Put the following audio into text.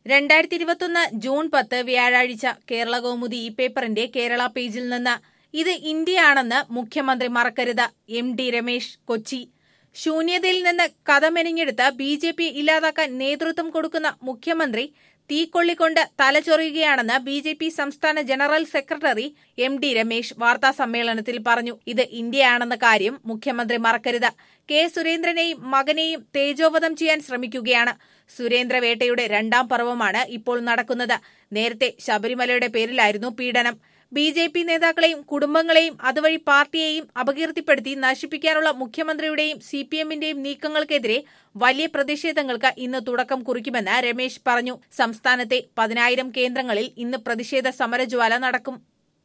രണ്ടായിരത്തി ഇരുപത്തൊന്ന് ജൂൺ പത്ത് വ്യാഴാഴ്ച കേരള കൗമുദി ഈ പേപ്പറിന്റെ കേരള പേജിൽ നിന്ന് ഇത് ഇന്ത്യയാണെന്ന് മുഖ്യമന്ത്രി മറക്കരുത് എം ഡി രമേശ് കൊച്ചി ശൂന്യതയിൽ നിന്ന് കഥമെനിഞ്ഞെടുത്ത് ബി ജെ പി ഇല്ലാതാക്കാൻ നേതൃത്വം കൊടുക്കുന്ന മുഖ്യമന്ത്രി തീക്കൊള്ളിക്കൊണ്ട് തലചൊറിയുകയാണെന്ന് ബി ജെ പി സംസ്ഥാന general secretary M D Ramesh വാർത്താ സമ്മേളനത്തിൽ പറഞ്ഞു ഇത് ഇന്ത്യയാണെന്ന കാര്യം മുഖ്യമന്ത്രി മറക്കരുത് കെ സുരേന്ദ്രനെയും മകനെയും തേജോവധം ചെയ്യാൻ ശ്രമിക്കുകയാണ് സുരേന്ദ്രവേട്ടയുടെ രണ്ടാം പർവമാണ് ഇപ്പോൾ നടക്കുന്നത് നേരത്തെ ശബരിമലയുടെ പേരിലായിരുന്നു പീഡനം ബി ജെ പി നേതാക്കളെയും കുടുംബങ്ങളെയും അതുവഴി പാർട്ടിയെയും അപകീർത്തിപ്പെടുത്തി നശിപ്പിക്കാനുള്ള മുഖ്യമന്ത്രിയുടെയും സി പി എമ്മിന്റെയും നീക്കങ്ങൾക്കെതിരെ വലിയ പ്രതിഷേധങ്ങൾക്ക് ഇന്ന് തുടക്കം കുറിക്കുമെന്ന് രമേശ് പറഞ്ഞു സംസ്ഥാനത്തെ പതിനായിരം കേന്ദ്രങ്ങളിൽ ഇന്ന് പ്രതിഷേധ സമരജ്വാല നടക്കും